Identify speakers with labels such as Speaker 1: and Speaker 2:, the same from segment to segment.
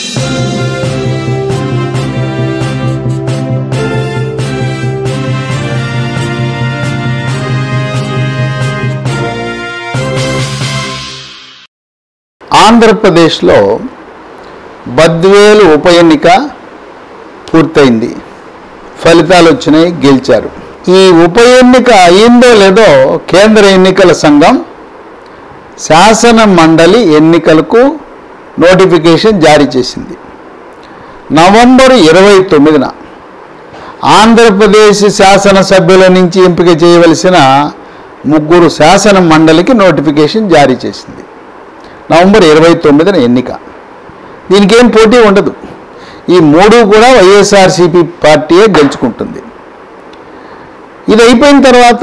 Speaker 1: ఆంధ్రప్రదేశ్లో బద్వేలు ఉప ఎన్నిక పూర్తయింది ఫలితాలు వచ్చినాయి గెలిచారు ఈ ఉప ఎన్నిక అయిందో లేదో కేంద్ర ఎన్నికల సంఘం శాసన మండలి ఎన్నికలకు నోటిఫికేషన్ జారీ చేసింది నవంబర్ ఇరవై తొమ్మిదిన ఆంధ్రప్రదేశ్ శాసనసభ్యుల నుంచి ఎంపిక చేయవలసిన ముగ్గురు శాసన మండలికి నోటిఫికేషన్ జారీ చేసింది నవంబర్ ఇరవై తొమ్మిదిన ఎన్నిక దీనికి ఏం పోటీ ఉండదు ఈ మూడు కూడా వైఎస్ఆర్సీపీ పార్టీయే గెలుచుకుంటుంది ఇది అయిపోయిన తర్వాత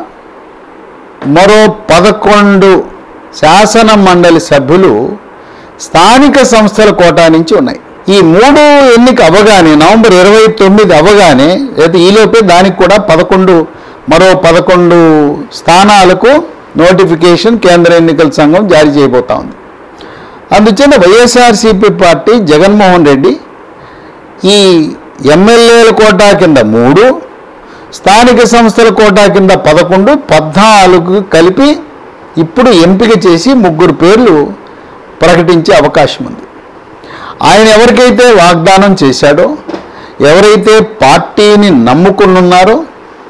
Speaker 1: మరో పదకొండు శాసన మండలి సభ్యులు స్థానిక సంస్థల కోటా నుంచి ఉన్నాయి ఈ మూడు ఎన్నిక అవగానే నవంబర్ ఇరవై తొమ్మిది అవగానే లేదా ఈలోపే దానికి కూడా పదకొండు మరో పదకొండు స్థానాలకు నోటిఫికేషన్ కేంద్ర ఎన్నికల సంఘం జారీ చేయబోతా ఉంది అందుచేత వైఎస్ఆర్సీపీ పార్టీ జగన్మోహన్ రెడ్డి ఈ ఎమ్మెల్యేల కోటా కింద మూడు స్థానిక సంస్థల కోటా కింద పదకొండు పద్నాలుగు కలిపి ఇప్పుడు ఎంపిక చేసి ముగ్గురు పేర్లు ప్రకటించే అవకాశం ఉంది ఆయన ఎవరికైతే వాగ్దానం చేశాడో ఎవరైతే పార్టీని నమ్ముకున్నారో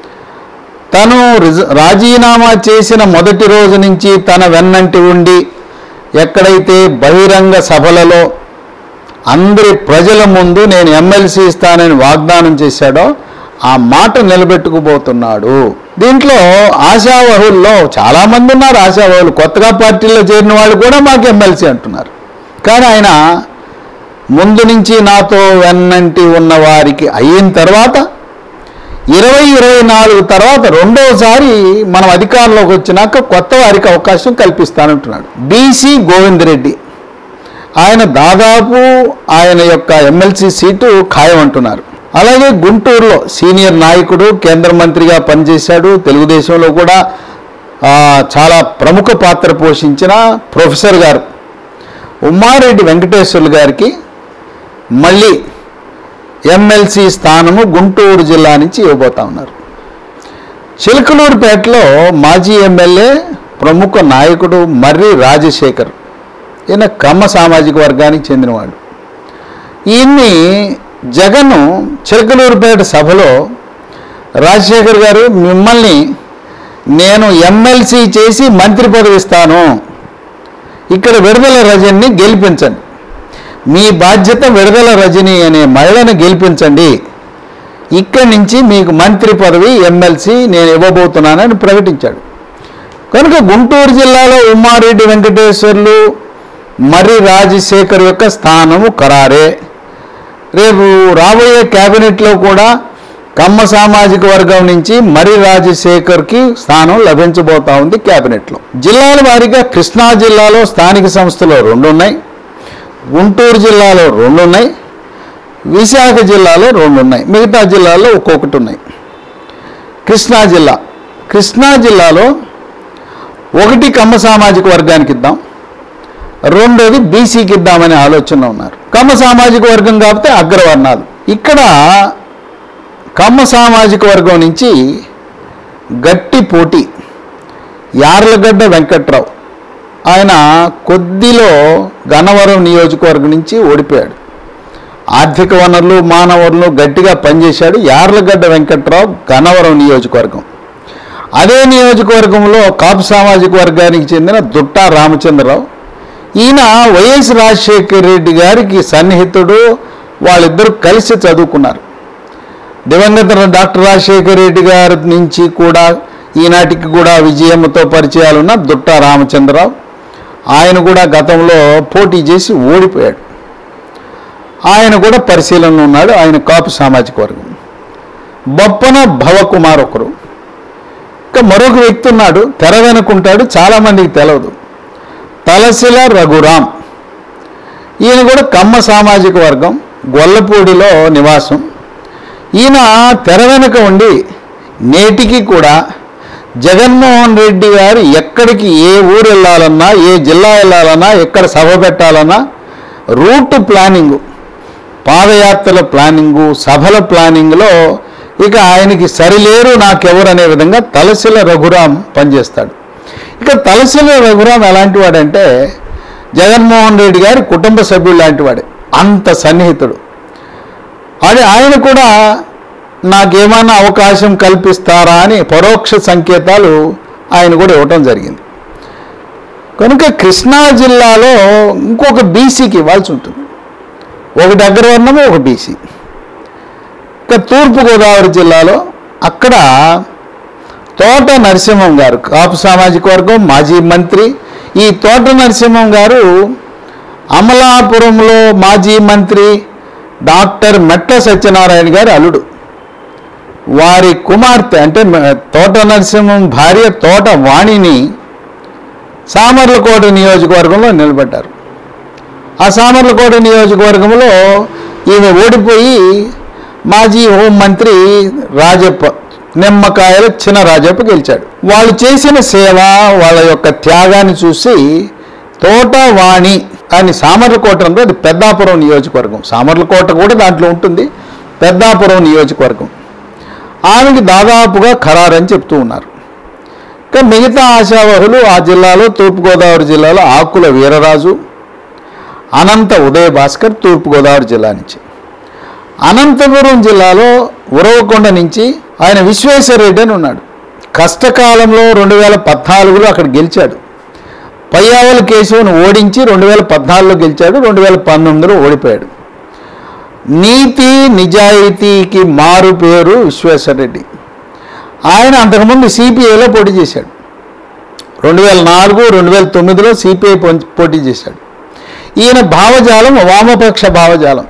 Speaker 1: తను రిజ రాజీనామా చేసిన మొదటి రోజు నుంచి తన వెన్నంటి ఉండి ఎక్కడైతే బహిరంగ సభలలో అందరి ప్రజల ముందు నేను ఎమ్మెల్సీ ఇస్తానని వాగ్దానం చేశాడో ఆ మాట నిలబెట్టుకుపోతున్నాడు దీంట్లో ఆశావహుల్లో చాలామంది ఉన్నారు ఆశావహులు కొత్తగా పార్టీలో చేరిన వాళ్ళు కూడా మాకు ఎమ్మెల్సీ అంటున్నారు కానీ ఆయన ముందు నుంచి నాతో వెన్నంటి ఉన్న వారికి అయిన తర్వాత ఇరవై ఇరవై నాలుగు తర్వాత రెండోసారి మనం అధికారంలోకి వచ్చినాక కొత్త వారికి అవకాశం కల్పిస్తానంటున్నాడు బీసీ గోవిందరెడ్డి ఆయన దాదాపు ఆయన యొక్క ఎమ్మెల్సీ సీటు ఖాయం అంటున్నారు అలాగే గుంటూరులో సీనియర్ నాయకుడు కేంద్ర మంత్రిగా పనిచేశాడు తెలుగుదేశంలో కూడా ఆ, చాలా ప్రముఖ పాత్ర పోషించిన ప్రొఫెసర్ గారు ఉమ్మారెడ్డి వెంకటేశ్వర్లు గారికి మళ్ళీ ఎమ్మెల్సీ స్థానము గుంటూరు జిల్లా నుంచి ఇవ్వబోతా ఉన్నారు చిలకలూరుపేటలో మాజీ ఎమ్మెల్యే ప్రముఖ నాయకుడు మర్రి రాజశేఖర్ ఈయన కమ్మ సామాజిక వర్గానికి చెందినవాడు ఈయన్ని జగన్ చిలకలూరుపేట సభలో రాజశేఖర్ గారు మిమ్మల్ని నేను ఎమ్మెల్సీ చేసి మంత్రి పదవి ఇస్తాను ఇక్కడ విడుదల రజన్ని గెలిపించండి మీ బాధ్యత విడుదల రజని అనే మహిళను గెలిపించండి ఇక్కడి నుంచి మీకు మంత్రి పదవి ఎమ్మెల్సీ నేను ఇవ్వబోతున్నానని ప్రకటించాడు కనుక గుంటూరు జిల్లాలో ఉమ్మారెడ్డి వెంకటేశ్వర్లు మరి రాజశేఖర్ యొక్క స్థానము ఖరారే రేపు రాబోయే క్యాబినెట్లో కూడా కమ్మ సామాజిక వర్గం నుంచి మరి రాజశేఖర్కి స్థానం లభించబోతా ఉంది క్యాబినెట్లో జిల్లాల వారీగా కృష్ణా జిల్లాలో స్థానిక సంస్థలు రెండు ఉన్నాయి గుంటూరు జిల్లాలో రెండు ఉన్నాయి విశాఖ జిల్లాలో రెండు ఉన్నాయి మిగతా జిల్లాల్లో ఒక్కొక్కటి ఉన్నాయి కృష్ణా జిల్లా కృష్ణా జిల్లాలో ఒకటి కమ్మ సామాజిక వర్గానికి ఇద్దాం రెండోది బీసీకి ఇద్దామనే ఆలోచనలో ఉన్నారు కమ్మ సామాజిక వర్గం కాబట్టి అగ్రవర్ణాలు ఇక్కడ కమ్మ సామాజిక వర్గం నుంచి గట్టి పోటీ యార్లగడ్డ వెంకట్రావు ఆయన కొద్దిలో గన్నవరం నియోజకవర్గం నుంచి ఓడిపోయాడు ఆర్థిక వనరులు మానవ వనరులు గట్టిగా పనిచేశాడు యార్లగడ్డ వెంకట్రావు గన్నవరం నియోజకవర్గం అదే నియోజకవర్గంలో కాపు సామాజిక వర్గానికి చెందిన దుట్టా రామచంద్రరావు ఈయన వైఎస్ రాజశేఖర్ రెడ్డి గారికి సన్నిహితుడు వాళ్ళిద్దరూ కలిసి చదువుకున్నారు దివంగత డాక్టర్ రాజశేఖర్ రెడ్డి గారి నుంచి కూడా ఈనాటికి కూడా విజయంతో పరిచయాలున్న దుట్టా రామచంద్రరావు ఆయన కూడా గతంలో పోటీ చేసి ఓడిపోయాడు ఆయన కూడా పరిశీలనలో ఉన్నాడు ఆయన కాపు సామాజిక వర్గం బొప్పన భవకుమార్ ఒకరు ఇంకా మరొక వ్యక్తి ఉన్నాడు తెర వెనుకుంటాడు చాలామందికి తెలవదు తలసిల రఘురాం ఈయన కూడా కమ్మ సామాజిక వర్గం గొల్లపూడిలో నివాసం ఈయన తెర వెనుక ఉండి నేటికి కూడా జగన్మోహన్ రెడ్డి గారు ఎక్కడికి ఏ ఊరు వెళ్ళాలన్నా ఏ జిల్లా వెళ్ళాలన్నా ఎక్కడ సభ పెట్టాలన్నా రూట్ ప్లానింగు పాదయాత్రల ప్లానింగు సభల ప్లానింగ్లో ఇక ఆయనకి సరిలేరు నాకెవరు అనే విధంగా తలసిల రఘురాం పనిచేస్తాడు ఇక తలసిల రఘురాం ఎలాంటి వాడంటే జగన్మోహన్ రెడ్డి గారి కుటుంబ సభ్యుడు లాంటి వాడే అంత సన్నిహితుడు అని ఆయన కూడా నాకేమైనా అవకాశం కల్పిస్తారా అని పరోక్ష సంకేతాలు ఆయన కూడా ఇవ్వటం జరిగింది కనుక కృష్ణా జిల్లాలో ఇంకొక బీసీకి ఇవ్వాల్సి ఉంటుంది ఒకటి అగ్రవర్ణము ఒక బీసీ ఇక తూర్పుగోదావరి జిల్లాలో అక్కడ తోట నరసింహం గారు కాపు సామాజిక వర్గం మాజీ మంత్రి ఈ తోట నరసింహం గారు అమలాపురంలో మాజీ మంత్రి డాక్టర్ మెట్ల సత్యనారాయణ గారి అల్లుడు వారి కుమార్తె అంటే మ- తోట నరసింహం భార్య తోట వాణిని సామర్లకోట నియోజకవర్గంలో నిలబడ్డారు ఆ సామర్లకోట నియోజకవర్గంలో ఈమె ఓడిపోయి మాజీ హోంమంత్రి రాజప్ప నిమ్మకాయల చిన్న రాజప్ప గెలిచాడు వాళ్ళు చేసిన సేవ వాళ్ళ యొక్క త్యాగాన్ని చూసి తోటవాణి అని సామర్లకోట అంటే అది పెద్దాపురం నియోజకవర్గం సామర్లకోట కూడా దాంట్లో ఉంటుంది పెద్దాపురం నియోజకవర్గం ఆమెకి దాదాపుగా ఖరారని చెప్తూ ఉన్నారు ఇక మిగతా ఆశావహులు ఆ జిల్లాలో తూర్పుగోదావరి జిల్లాలో ఆకుల వీరరాజు అనంత ఉదయ భాస్కర్ తూర్పుగోదావరి జిల్లా నుంచి అనంతపురం జిల్లాలో ఉరవకొండ నుంచి ఆయన విశ్వేశ్వరరెడ్డి అని ఉన్నాడు కష్టకాలంలో రెండు వేల పద్నాలుగులో అక్కడ గెలిచాడు పయ్యావల కేశవుని ఓడించి రెండు వేల పద్నాలుగులో గెలిచాడు రెండు వేల పంతొమ్మిదిలో ఓడిపోయాడు నీతి నిజాయితీకి మారు పేరు విశ్వేశ్వరరెడ్డి ఆయన అంతకుముందు సిపిఐలో పోటీ చేశాడు రెండు వేల నాలుగు రెండు వేల తొమ్మిదిలో సిపిఐ పోటీ చేశాడు ఈయన భావజాలం వామపక్ష భావజాలం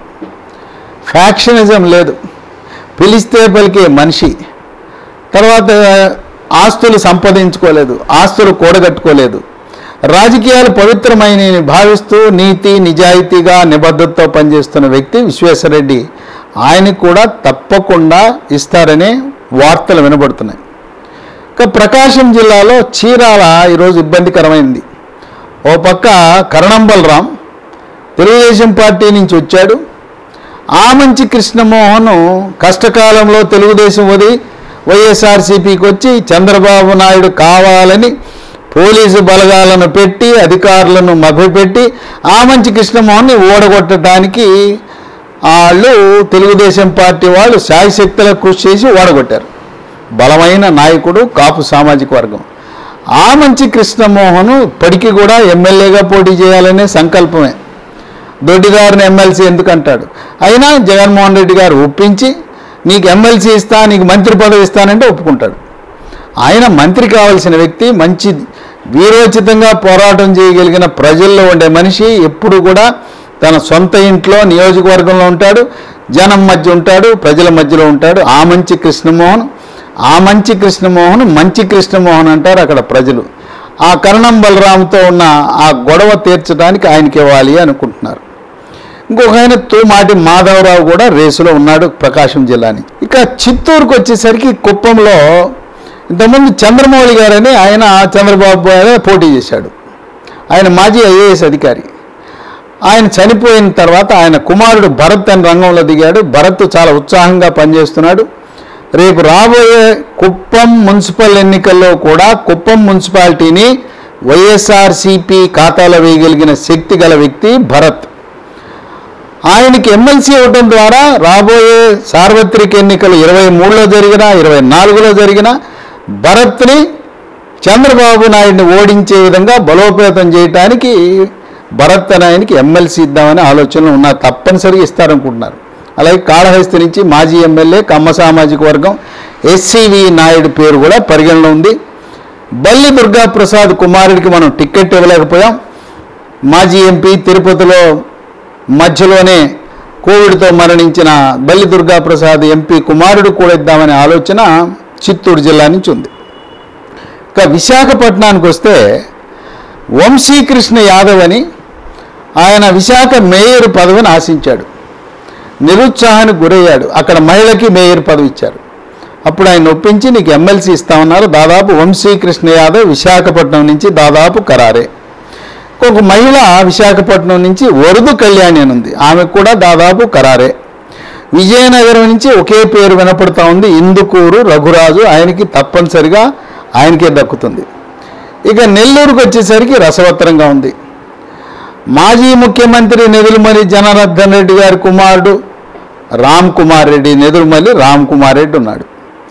Speaker 1: ఫ్యాక్షనిజం లేదు పిలిస్తే పలికే మనిషి తర్వాత ఆస్తులు సంపాదించుకోలేదు ఆస్తులు కూడగట్టుకోలేదు రాజకీయాలు పవిత్రమైన భావిస్తూ నీతి నిజాయితీగా నిబద్ధతతో పనిచేస్తున్న వ్యక్తి విశ్వేశ్వరరెడ్డి ఆయనకు కూడా తప్పకుండా ఇస్తారనే వార్తలు వినబడుతున్నాయి ఇక ప్రకాశం జిల్లాలో చీరాల ఈరోజు ఇబ్బందికరమైంది ఓ పక్క కరణం బలరాం తెలుగుదేశం పార్టీ నుంచి వచ్చాడు ఆమంచి కృష్ణమోహన్ కష్టకాలంలో తెలుగుదేశం వదిలి వైఎస్ఆర్సీపీకి వచ్చి చంద్రబాబు నాయుడు కావాలని పోలీసు బలగాలను పెట్టి అధికారులను మభ్యపెట్టి ఆమంచి కృష్ణమోహన్ని ఓడగొట్టడానికి వాళ్ళు తెలుగుదేశం పార్టీ వాళ్ళు శాయశక్తుల కృషి చేసి ఓడగొట్టారు బలమైన నాయకుడు కాపు సామాజిక వర్గం ఆమంచి కృష్ణమోహన్ ఇప్పటికీ కూడా ఎమ్మెల్యేగా పోటీ చేయాలనే సంకల్పమే దొడ్డిదారిని ఎమ్మెల్సీ ఎందుకు అంటాడు అయినా జగన్మోహన్ రెడ్డి గారు ఒప్పించి నీకు ఎమ్మెల్సీ ఇస్తా నీకు మంత్రి పదవి ఇస్తానంటే ఒప్పుకుంటాడు ఆయన మంత్రి కావాల్సిన వ్యక్తి మంచి వీరోచితంగా పోరాటం చేయగలిగిన ప్రజల్లో ఉండే మనిషి ఎప్పుడు కూడా తన సొంత ఇంట్లో నియోజకవర్గంలో ఉంటాడు జనం మధ్య ఉంటాడు ప్రజల మధ్యలో ఉంటాడు ఆ మంచి కృష్ణమోహన్ ఆ మంచి కృష్ణమోహన్ మంచి కృష్ణమోహన్ అంటారు అక్కడ ప్రజలు ఆ కరణం బలరాంతో ఉన్న ఆ గొడవ తీర్చడానికి ఆయనకి ఇవ్వాలి అనుకుంటున్నారు ఇంకొక ఆయన తూమాటి మాధవరావు కూడా రేసులో ఉన్నాడు ప్రకాశం జిల్లాని ఇక చిత్తూరుకు వచ్చేసరికి కుప్పంలో ఇంతకుముందు చంద్రమౌళి గారని ఆయన చంద్రబాబు గారు పోటీ చేశాడు ఆయన మాజీ ఐఏఎస్ అధికారి ఆయన చనిపోయిన తర్వాత ఆయన కుమారుడు భరత్ అని రంగంలో దిగాడు భరత్ చాలా ఉత్సాహంగా పనిచేస్తున్నాడు రేపు రాబోయే కుప్పం మున్సిపల్ ఎన్నికల్లో కూడా కుప్పం మున్సిపాలిటీని వైఎస్ఆర్సిపి ఖాతాలో వేయగలిగిన శక్తి గల వ్యక్తి భరత్ ఆయనకి ఎమ్మెల్సీ ఇవ్వడం ద్వారా రాబోయే సార్వత్రిక ఎన్నికలు ఇరవై మూడులో జరిగిన ఇరవై నాలుగులో జరిగిన భరత్ని చంద్రబాబు నాయుడిని ఓడించే విధంగా బలోపేతం చేయడానికి భరత్ అనే ఆయనకి ఎమ్మెల్సీ ఇద్దామనే ఆలోచనలు ఉన్నారు తప్పనిసరిగా ఇస్తారనుకుంటున్నారు అలాగే కాళహస్తి నుంచి మాజీ ఎమ్మెల్యే కమ్మ సామాజిక వర్గం ఎస్సివి నాయుడు పేరు కూడా పరిగణలో ఉంది బల్లి దుర్గాప్రసాద్ కుమారుడికి మనం టికెట్ ఇవ్వలేకపోయాం మాజీ ఎంపీ తిరుపతిలో మధ్యలోనే కోవిడ్తో మరణించిన బల్లి దుర్గాప్రసాద్ ఎంపీ కుమారుడు కూడా ఇద్దామనే ఆలోచన చిత్తూరు జిల్లా నుంచి ఉంది ఇక విశాఖపట్నానికి వస్తే వంశీకృష్ణ యాదవ్ అని ఆయన విశాఖ మేయర్ పదవిని ఆశించాడు నిరుత్సాహానికి గురయ్యాడు అక్కడ మహిళకి మేయర్ పదవి ఇచ్చారు అప్పుడు ఆయన ఒప్పించి నీకు ఎమ్మెల్సీ ఇస్తామన్నారు దాదాపు వంశీకృష్ణ యాదవ్ విశాఖపట్నం నుంచి దాదాపు ఖరారే ఒక మహిళ విశాఖపట్నం నుంచి వరుదు కళ్యాణి అని ఉంది ఆమెకు కూడా దాదాపు ఖరారే విజయనగరం నుంచి ఒకే పేరు వినపడుతూ ఉంది ఇందుకూరు రఘురాజు ఆయనకి తప్పనిసరిగా ఆయనకే దక్కుతుంది ఇక నెల్లూరుకు వచ్చేసరికి రసవత్తరంగా ఉంది మాజీ ముఖ్యమంత్రి నెదురుమల్లి జనార్దన్ రెడ్డి గారి కుమారుడు రామ్ కుమార్ రెడ్డి నెదురుమల్లి రామ్ కుమార్ రెడ్డి ఉన్నాడు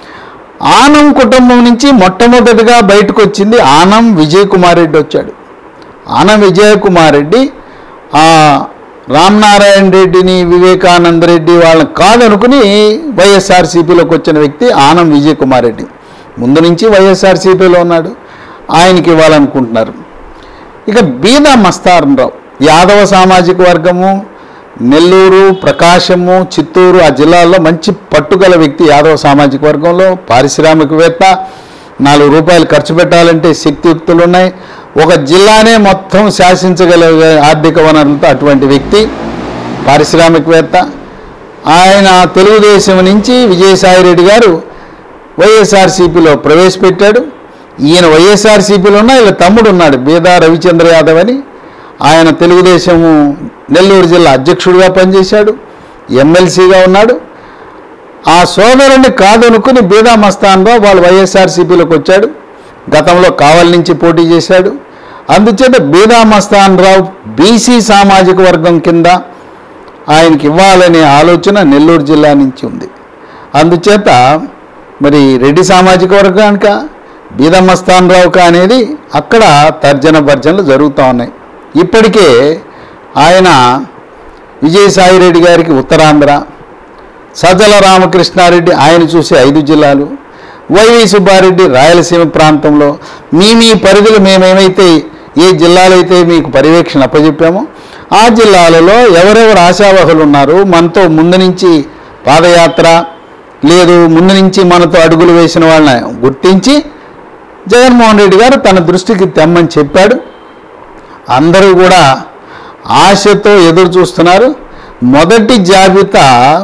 Speaker 1: ఆనం కుటుంబం నుంచి మొట్టమొదటిగా బయటకు వచ్చింది ఆనం విజయ్ కుమార్ రెడ్డి వచ్చాడు ఆనం విజయ్ కుమార్ రెడ్డి ఆ రామనారాయణ రెడ్డిని వివేకానంద రెడ్డి వాళ్ళని కాదనుకుని వైఎస్ఆర్సీపీలోకి వచ్చిన వ్యక్తి ఆనం విజయ్ కుమార్ రెడ్డి ముందు నుంచి వైఎస్ఆర్సీపీలో ఉన్నాడు ఆయనకి ఇవ్వాలనుకుంటున్నారు ఇక బీద మస్తారంరావు యాదవ సామాజిక వర్గము నెల్లూరు ప్రకాశము చిత్తూరు ఆ జిల్లాల్లో మంచి పట్టుగల వ్యక్తి యాదవ సామాజిక వర్గంలో పారిశ్రామికవేత్త నాలుగు రూపాయలు ఖర్చు పెట్టాలంటే శక్తియుక్తులు ఉన్నాయి ఒక జిల్లానే మొత్తం శాసించగల ఆర్థిక వనరులతో అటువంటి వ్యక్తి పారిశ్రామికవేత్త ఆయన తెలుగుదేశం నుంచి విజయసాయిరెడ్డి గారు వైఎస్ఆర్సీపీలో ప్రవేశపెట్టాడు ఈయన వైఎస్ఆర్సీపీలో ఉన్న వీళ్ళ తమ్ముడు ఉన్నాడు బీదా రవిచంద్ర యాదవ్ అని ఆయన తెలుగుదేశము నెల్లూరు జిల్లా అధ్యక్షుడిగా పనిచేశాడు ఎమ్మెల్సీగా ఉన్నాడు ఆ సోదరుని కాదనుకుని బీదా మస్తాన్రావు వాళ్ళు వైఎస్ఆర్సీపీలోకి వచ్చాడు గతంలో కావలి నుంచి పోటీ చేశాడు అందుచేత బీదా మస్తాన్రావు బీసీ సామాజిక వర్గం కింద ఆయనకి ఇవ్వాలనే ఆలోచన నెల్లూరు జిల్లా నుంచి ఉంది అందుచేత మరి రెడ్డి సామాజిక వర్గానిక బీదమస్తానరావుక అనేది అక్కడ తర్జన భర్జనలు జరుగుతూ ఉన్నాయి ఇప్పటికే ఆయన విజయసాయిరెడ్డి గారికి ఉత్తరాంధ్ర సజ్జల రామకృష్ణారెడ్డి ఆయన చూసే ఐదు జిల్లాలు వైవి సుబ్బారెడ్డి రాయలసీమ ప్రాంతంలో మీ మీ పరిధిలో మేమేమైతే ఏ జిల్లాలైతే మీకు పర్యవేక్షణ అప్పచెప్పామో ఆ జిల్లాలలో ఎవరెవరు ఆశావహులు ఉన్నారు మనతో ముందు నుంచి పాదయాత్ర లేదు ముందు నుంచి మనతో అడుగులు వేసిన వాళ్ళని గుర్తించి జగన్మోహన్ రెడ్డి గారు తన దృష్టికి తెమ్మని చెప్పాడు అందరూ కూడా ఆశతో ఎదురు చూస్తున్నారు మొదటి జాబితా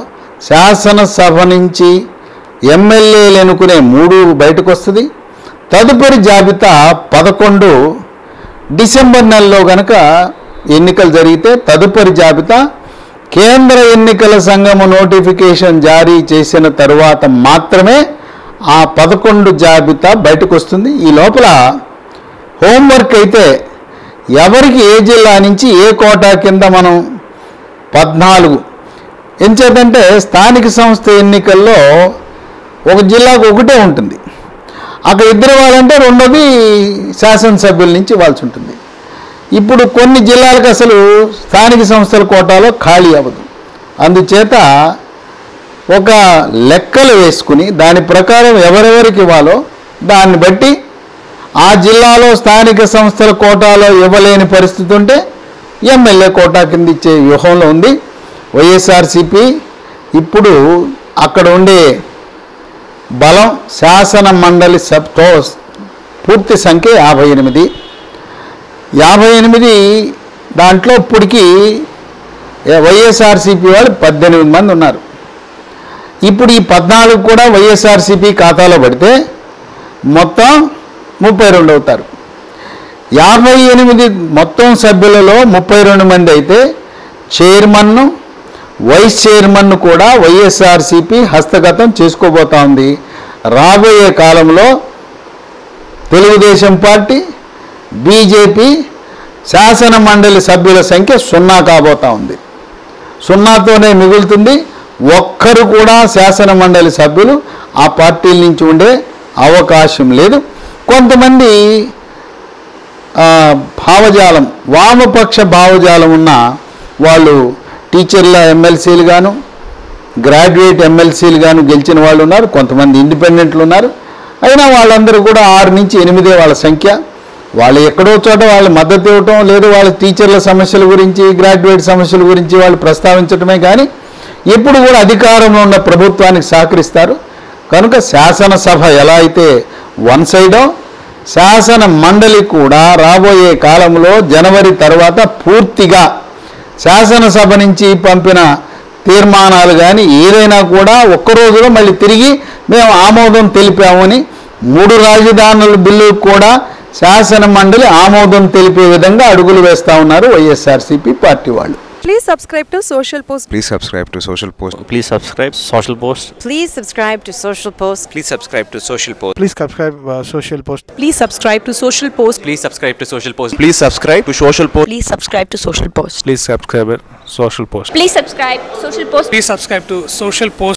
Speaker 1: శాసనసభ నుంచి ఎమ్మెల్యేలు ఎన్నుకునే మూడు బయటకు వస్తుంది తదుపరి జాబితా పదకొండు డిసెంబర్ నెలలో గనక ఎన్నికలు జరిగితే తదుపరి జాబితా కేంద్ర ఎన్నికల సంఘము నోటిఫికేషన్ జారీ చేసిన తరువాత మాత్రమే ఆ పదకొండు జాబితా బయటకు వస్తుంది ఈ లోపల హోంవర్క్ అయితే ఎవరికి ఏ జిల్లా నుంచి ఏ కోటా కింద మనం పద్నాలుగు ఎంచేతంటే స్థానిక సంస్థ ఎన్నికల్లో ఒక జిల్లాకు ఒకటే ఉంటుంది అక్కడ ఇద్దరు వాళ్ళంటే రెండోది శాసనసభ్యుల నుంచి ఇవ్వాల్సి ఉంటుంది ఇప్పుడు కొన్ని జిల్లాలకు అసలు స్థానిక సంస్థల కోటాలో ఖాళీ అవ్వదు అందుచేత ఒక లెక్కలు వేసుకుని దాని ప్రకారం ఎవరెవరికి ఇవ్వాలో దాన్ని బట్టి ఆ జిల్లాలో స్థానిక సంస్థల కోటాలో ఇవ్వలేని పరిస్థితి ఉంటే ఎమ్మెల్యే కోటా కింద ఇచ్చే వ్యూహంలో ఉంది వైఎస్ఆర్సిపి ఇప్పుడు అక్కడ ఉండే బలం శాసన మండలి సబ్తో పూర్తి సంఖ్య యాభై ఎనిమిది యాభై ఎనిమిది దాంట్లో ఇప్పటికి వైఎస్ఆర్సీపీ వాళ్ళు పద్దెనిమిది మంది ఉన్నారు ఇప్పుడు ఈ పద్నాలుగు కూడా వైఎస్ఆర్సీపీ ఖాతాలో పడితే మొత్తం ముప్పై రెండు అవుతారు యాభై ఎనిమిది మొత్తం సభ్యులలో ముప్పై రెండు మంది అయితే చైర్మన్ను వైస్ చైర్మన్ కూడా వైఎస్ఆర్సీపీ హస్తగతం చేసుకోబోతా ఉంది రాబోయే కాలంలో తెలుగుదేశం పార్టీ బీజేపీ శాసన మండలి సభ్యుల సంఖ్య సున్నా కాబోతా ఉంది సున్నాతోనే మిగులుతుంది ఒక్కరు కూడా శాసన మండలి సభ్యులు ఆ పార్టీల నుంచి ఉండే అవకాశం లేదు కొంతమంది ఆ, భావజాలం వామపక్ష భావజాలం ఉన్న వాళ్ళు టీచర్ల ఎమ్మెల్సీలు గాను గ్రాడ్యుయేట్ ఎమ్మెల్సీలు గాను గెలిచిన వాళ్ళు ఉన్నారు కొంతమంది ఇండిపెండెంట్లు ఉన్నారు అయినా వాళ్ళందరూ కూడా ఆరు నుంచి ఎనిమిదే వాళ్ళ సంఖ్య వాళ్ళు ఎక్కడో చోట వాళ్ళు మద్దతు ఇవ్వటం లేదు వాళ్ళ టీచర్ల సమస్యల గురించి గ్రాడ్యుయేట్ సమస్యల గురించి వాళ్ళు ప్రస్తావించటమే కానీ ఎప్పుడు కూడా అధికారంలో ఉన్న ప్రభుత్వానికి సహకరిస్తారు కనుక శాసనసభ ఎలా అయితే వన్ సైడో శాసన మండలి కూడా రాబోయే కాలంలో జనవరి తర్వాత పూర్తిగా శాసనసభ నుంచి పంపిన తీర్మానాలు కానీ ఏదైనా కూడా ఒక్క రోజులో మళ్ళీ తిరిగి మేము ఆమోదం తెలిపామని మూడు రాజధానుల బిల్లు కూడా శాసన మండలి ఆమోదం తెలిపే విధంగా అడుగులు వేస్తా ఉన్నారు వైఎస్ఆర్సీపీ పార్టీ వాళ్ళు
Speaker 2: Please subscribe to Social Post.
Speaker 3: Please subscribe to Social Post.
Speaker 4: Please subscribe Social Post.
Speaker 5: Please subscribe to Social Post.
Speaker 6: Please subscribe to Social Post.
Speaker 7: Please subscribe uh, Social Post.
Speaker 2: Please subscribe to Social Post.
Speaker 6: Please subscribe to Social Post.
Speaker 3: Please subscribe to Social Post.
Speaker 5: Please subscribe to Social Post.
Speaker 7: Please subscribe Social Post.
Speaker 8: Please subscribe Social Post.
Speaker 9: Please subscribe to Social Post.